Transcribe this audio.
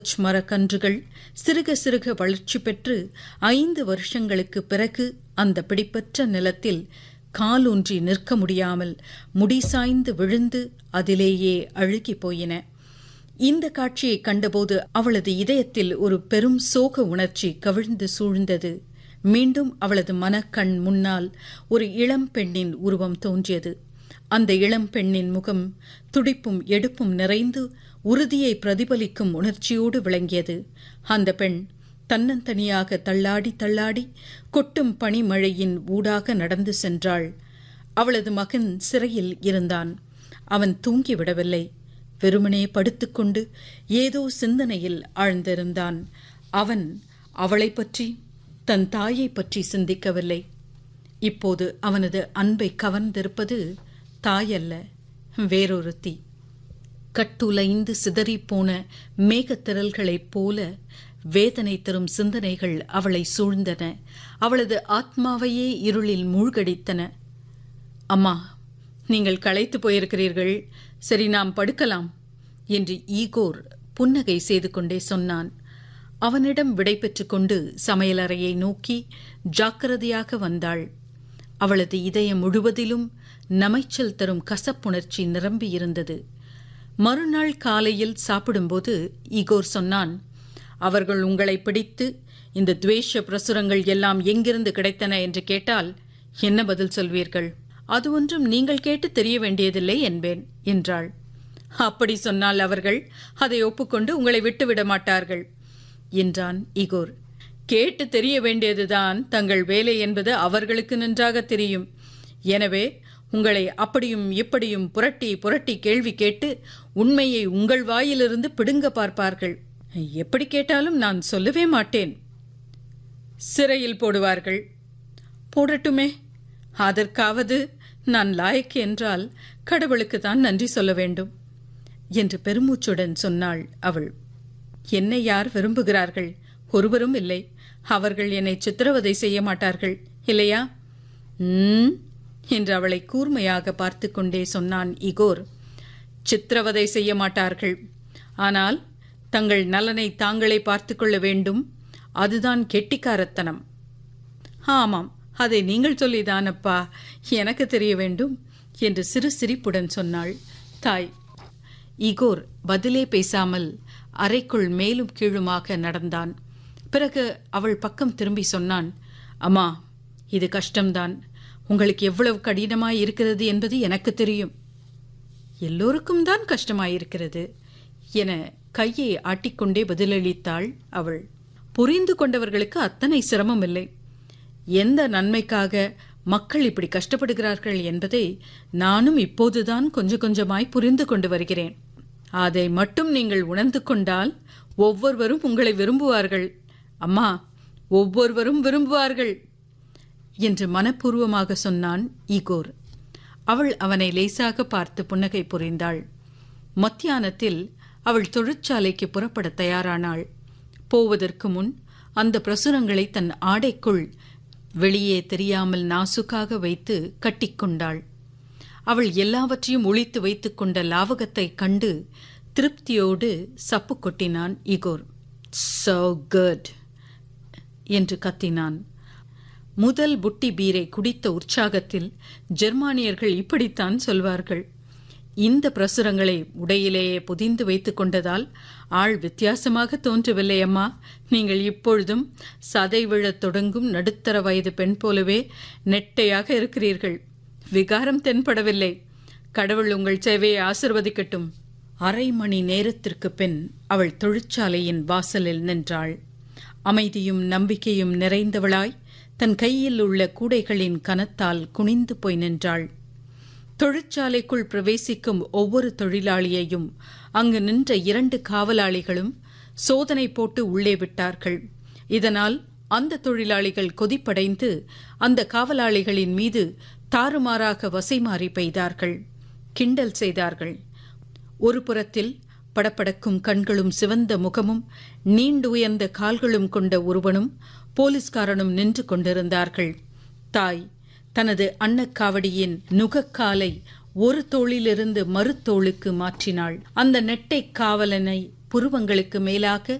மரக்கன்றுகள் சிறுக சிறுக வளர்ச்சி பெற்று ஐந்து வருஷங்களுக்கு பிறகு அந்த பிடிப்பற்ற நிலத்தில் காலூன்றி நிற்க முடியாமல் முடிசாய்ந்து விழுந்து அதிலேயே அழுகிப் போயின இந்த காட்சியை கண்டபோது அவளது இதயத்தில் ஒரு பெரும் சோக உணர்ச்சி கவிழ்ந்து சூழ்ந்தது மீண்டும் அவளது மனக்கண் முன்னால் ஒரு இளம் பெண்ணின் உருவம் தோன்றியது அந்த இளம் பெண்ணின் முகம் துடிப்பும் எடுப்பும் நிறைந்து உறுதியை பிரதிபலிக்கும் உணர்ச்சியோடு விளங்கியது அந்த பெண் தன்னந்தனியாக தள்ளாடி தள்ளாடி கொட்டும் பனிமழையின் ஊடாக நடந்து சென்றாள் அவளது மகன் சிறையில் இருந்தான் அவன் தூங்கிவிடவில்லை வெறுமனே படுத்துக்கொண்டு ஏதோ சிந்தனையில் ஆழ்ந்திருந்தான் அவன் அவளைப் பற்றி தன் தாயை பற்றி சிந்திக்கவில்லை இப்போது அவனது அன்பை கவர்ந்திருப்பது தாயல்ல வேறொருத்தி கட்டுலைந்து சிதறிப்போன மேகத்திரல்களைப் போல வேதனை தரும் சிந்தனைகள் அவளை சூழ்ந்தன அவளது ஆத்மாவையே இருளில் மூழ்கடித்தன அம்மா நீங்கள் களைத்து போயிருக்கிறீர்கள் சரி நாம் படுக்கலாம் என்று ஈகோர் புன்னகை செய்து கொண்டே சொன்னான் அவனிடம் விடை கொண்டு சமையலறையை நோக்கி ஜாக்கிரதையாக வந்தாள் அவளது இதயம் முழுவதிலும் நமைச்சல் தரும் கசப்புணர்ச்சி நிரம்பியிருந்தது மறுநாள் காலையில் சாப்பிடும்போது ஈகோர் சொன்னான் அவர்கள் உங்களை பிடித்து இந்த துவேஷ பிரசுரங்கள் எல்லாம் எங்கிருந்து கிடைத்தன என்று கேட்டால் என்ன பதில் சொல்வீர்கள் அது ஒன்றும் நீங்கள் கேட்டு தெரிய வேண்டியதில்லை என்பேன் என்றாள் அப்படி சொன்னால் அவர்கள் அதை ஒப்புக்கொண்டு உங்களை விட்டுவிட மாட்டார்கள் என்றான் இகோர் கேட்டு தெரிய வேண்டியதுதான் தங்கள் வேலை என்பது அவர்களுக்கு நன்றாக தெரியும் எனவே உங்களை அப்படியும் இப்படியும் புரட்டி புரட்டி கேள்வி கேட்டு உண்மையை உங்கள் வாயிலிருந்து பிடுங்க பார்ப்பார்கள் எப்படி கேட்டாலும் நான் சொல்லவே மாட்டேன் சிறையில் போடுவார்கள் போடட்டுமே அதற்காவது நான் லாயக்கு என்றால் கடவுளுக்கு தான் நன்றி சொல்ல வேண்டும் என்று பெருமூச்சுடன் சொன்னாள் அவள் என்னை யார் விரும்புகிறார்கள் ஒருவரும் இல்லை அவர்கள் என்னை சித்திரவதை செய்ய மாட்டார்கள் இல்லையா ம் என்று அவளை கூர்மையாக பார்த்து கொண்டே சொன்னான் இகோர் சித்திரவதை செய்ய மாட்டார்கள் ஆனால் தங்கள் நலனை தாங்களே பார்த்து கொள்ள வேண்டும் அதுதான் கெட்டிக்காரத்தனம் ஆமாம் அதை நீங்கள் சொல்லிதானப்பா எனக்கு தெரிய வேண்டும் என்று சிறு சிரிப்புடன் சொன்னாள் தாய் இகோர் பதிலே பேசாமல் அறைக்குள் மேலும் கீழுமாக நடந்தான் பிறகு அவள் பக்கம் திரும்பி சொன்னான் அம்மா இது கஷ்டம்தான் உங்களுக்கு எவ்வளவு கடினமாய் இருக்கிறது என்பது எனக்கு தெரியும் எல்லோருக்கும் தான் கஷ்டமாயிருக்கிறது என கையை ஆட்டிக்கொண்டே பதிலளித்தாள் அவள் புரிந்து கொண்டவர்களுக்கு அத்தனை சிரமம் இல்லை எந்த நன்மைக்காக மக்கள் இப்படி கஷ்டப்படுகிறார்கள் என்பதை நானும் இப்போதுதான் கொஞ்சம் கொஞ்சமாய் புரிந்து கொண்டு வருகிறேன் அதை மட்டும் நீங்கள் உணர்ந்து கொண்டால் ஒவ்வொருவரும் உங்களை விரும்புவார்கள் அம்மா ஒவ்வொருவரும் விரும்புவார்கள் என்று மனப்பூர்வமாக சொன்னான் ஈகோர் அவள் அவனை லேசாக பார்த்து புன்னகை புரிந்தாள் மத்தியானத்தில் அவள் தொழிற்சாலைக்கு புறப்பட தயாரானாள் போவதற்கு முன் அந்த பிரசுரங்களை தன் ஆடைக்குள் வெளியே தெரியாமல் நாசுக்காக வைத்து கட்டிக்கொண்டாள் அவள் எல்லாவற்றையும் ஒழித்து வைத்துக் கொண்ட லாவகத்தை கண்டு திருப்தியோடு சப்பு கொட்டினான் இகோர் சோ குட் என்று கத்தினான் முதல் புட்டி பீரை குடித்த உற்சாகத்தில் ஜெர்மானியர்கள் இப்படித்தான் சொல்வார்கள் இந்த பிரசுரங்களை உடையிலேயே புதிந்து வைத்துக் கொண்டதால் ஆள் வித்தியாசமாக தோன்றவில்லை அம்மா நீங்கள் இப்பொழுதும் சதை விழத் தொடங்கும் நடுத்தர வயது பெண் போலவே நெட்டையாக இருக்கிறீர்கள் விகாரம் தென்படவில்லை கடவுள் உங்கள் சேவையை ஆசிர்வதிக்கட்டும் அரை மணி நேரத்திற்கு பின் அவள் தொழிற்சாலையின் வாசலில் நின்றாள் அமைதியும் நம்பிக்கையும் நிறைந்தவளாய் தன் கையில் உள்ள கூடைகளின் கனத்தால் குனிந்து போய் நின்றாள் தொழிற்சாலைக்குள் பிரவேசிக்கும் ஒவ்வொரு தொழிலாளியையும் அங்கு நின்ற இரண்டு காவலாளிகளும் சோதனை போட்டு உள்ளே விட்டார்கள் இதனால் அந்த தொழிலாளிகள் கொதிப்படைந்து அந்த காவலாளிகளின் மீது தாறுமாறாக வசைமாறி பெய்தார்கள் கிண்டல் செய்தார்கள் ஒரு புறத்தில் படப்படக்கும் கண்களும் சிவந்த முகமும் நீண்டுயர்ந்த கால்களும் கொண்ட ஒருவனும் போலீஸ்காரனும் நின்று கொண்டிருந்தார்கள் தாய் தனது அன்னக்காவடியின் நுகக்காலை ஒரு தோளிலிருந்து மறுத்தோளுக்கு மாற்றினாள் அந்த நெட்டை காவலனை புருவங்களுக்கு மேலாக